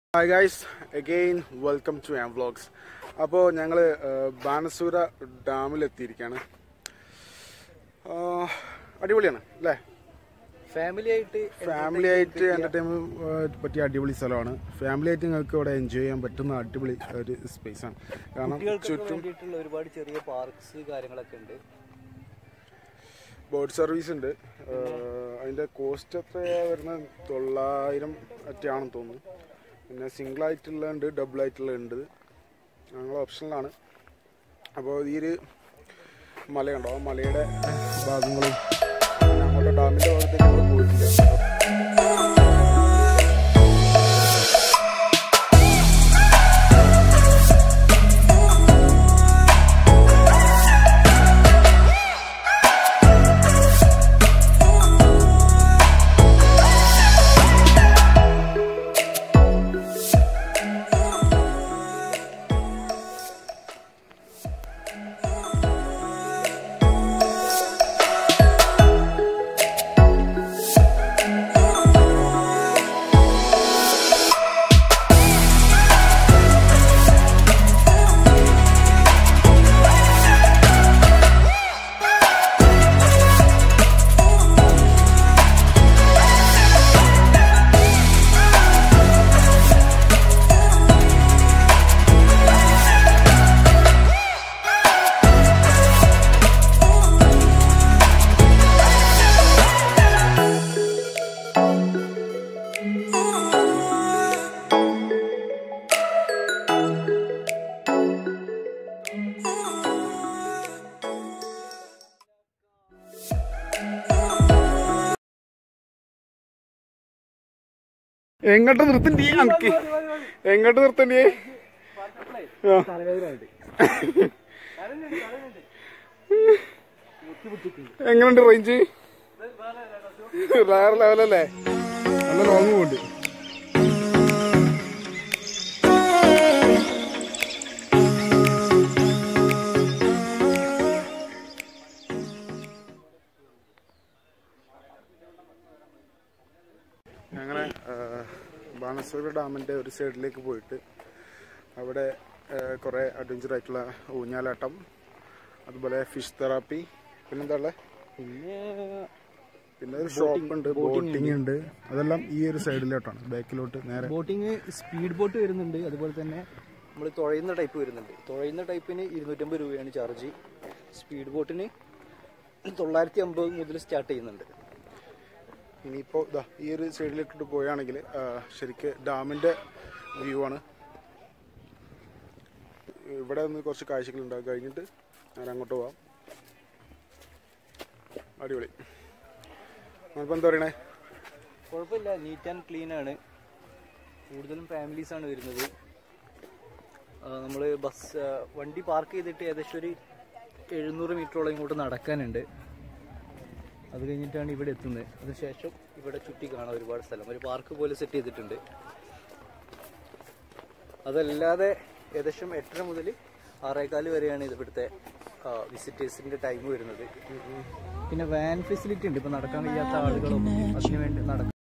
Hi guys again welcome to ആം vlogs അപ്പോൾ ഞങ്ങൾ ബാണസൂര ഡാമിലെത്തിയിരിക്കുകയാണ് ആ, അടിപൊളിയാണ് അല്ലേ ഫാമിലി ആയിട്ട് ഫാമിലി ആയിട്ട് എൻ്റർടൈൻമെൻറ്റ് പറ്റിയ അടിപൊളി സ്ഥലമാണ് ഫാമിലി ആയിട്ട് നിങ്ങൾക്ക് ഇവിടെ എൻജോയ് ചെയ്യാൻ പറ്റുന്ന അടിപൊളി ഒരു സ്പേസ് ആണ് കാരണം കുട്ടികൾക്ക് ചുറ്റും വേണ്ടിയിട്ടുള്ള ഒരുപാട് ചെറിയ പാർക്സ് കാര്യങ്ങളൊക്കെ ഉണ്ട് ബോട്ട് സർവീസ് ഉണ്ട് ആ, അതിൻ്റെ കോസ്റ്റ് എത്രയാ വരുന്നത് തൊള്ളായിരം ഒറ്റയാണെന്ന് തോന്നുന്നു പിന്നെ സിംഗിൾ ആയിട്ടുള്ള ഉണ്ട് ഡബിൾ ആയിട്ടുള്ള ഉണ്ട് ഞങ്ങൾ ഓപ്ഷനിലാണ് അപ്പോൾ ഈ ഒരു മലയുണ്ടോ ആ മലയുടെ ഭാഗങ്ങളും പിന്നെ അങ്ങോട്ട് ഡാമിൻ്റെ ഭാഗത്തേക്ക് നമ്മൾ പോയിട്ടില്ല എങ്ങോട്ട് നിർത്തണ്ടേ എനിക്ക് എങ്ങോട്ട് നിർത്തണ്ടേ ആ. എങ്ങനുണ്ട് റേഞ്ച് വേറെ ലെവലല്ലേ നല്ല ലോങ് പോണ്ട് അങ്ങനെ ബാണസൂർ ഡാമിൻ്റെ ഒരു സൈഡിലേക്ക് പോയിട്ട് അവിടെ കുറേ അഡ്വഞ്ചർ ആയിട്ടുള്ള ഊഞ്ഞാലാട്ടം അതുപോലെ ഫിഷ് തെറാപ്പി പിന്നെന്താ ഉള്ളത് പിന്നെ പിന്നെ ഒരു ഷോപ്പ് ഉണ്ട് ബോട്ടിംഗ് ഉണ്ട് അതെല്ലാം ഈ ഒരു സൈഡിലോട്ടാണ് ബാക്കിലോട്ട് നേരെ ബോട്ടിങ് സ്പീഡ് ബോട്ട് വരുന്നുണ്ട് അതുപോലെ തന്നെ നമ്മൾ തുഴയുന്ന ടൈപ്പ് വരുന്നുണ്ട് തുഴയുന്ന ടൈപ്പിന് ഇരുന്നൂറ്റമ്പത് രൂപയാണ് ചാർജ് സ്പീഡ് ബോട്ടിന് തൊള്ളായിരത്തി അമ്പത് മുതൽ സ്റ്റാർട്ട് ചെയ്യുന്നുണ്ട് ഇനിയിപ്പോൾ ഇതാ ഈ ഒരു സൈഡിലേക്കിട്ട് പോവുകയാണെങ്കിൽ ശരിക്ക് ഡാമിൻ്റെ വ്യൂ ആണ് ഇവിടെ നിന്ന് കുറച്ച് കാഴ്ചകളുണ്ടാകും കഴിഞ്ഞിട്ട് ഞാൻ അങ്ങോട്ട് പോവാം അടിപൊളി നമ്മളിപ്പോൾ എന്താ പറയണേ കുഴപ്പമില്ല നീറ്റ് ആൻഡ് ക്ലീൻ ആണ് കൂടുതലും ഫാമിലീസ് ആണ് വരുന്നത് നമ്മൾ ബസ് ആ, വണ്ടി പാർക്ക് ചെയ്തിട്ട് ഏകദേശം ഒരു എഴുന്നൂറ് മീറ്ററോളം ഇങ്ങോട്ട് നടക്കാനുണ്ട് അത് കഴിഞ്ഞിട്ടാണ് ഇവിടെ എത്തുന്നത് അതിനുശേഷം ഇവിടെ ചുറ്റി കാണാം ഒരുപാട് സ്ഥലം ഒരു പാർക്ക് പോലെ സെറ്റ് ചെയ്തിട്ടുണ്ട് അതല്ലാതെ ഏകദേശം എട്ടര മുതൽ ആറേകാല് വരെയാണ് ഇത് ഇവിടുത്തെ വിസിറ്റേഴ്സിന്റെ ടൈം വരുന്നത് പിന്നെ വാൻ ഫെസിലിറ്റി ഉണ്ട് ഇപ്പൊ നടക്കാൻ കഴിയാത്ത ആളുകളും അതിനുവേണ്ടി നടക്കാൻ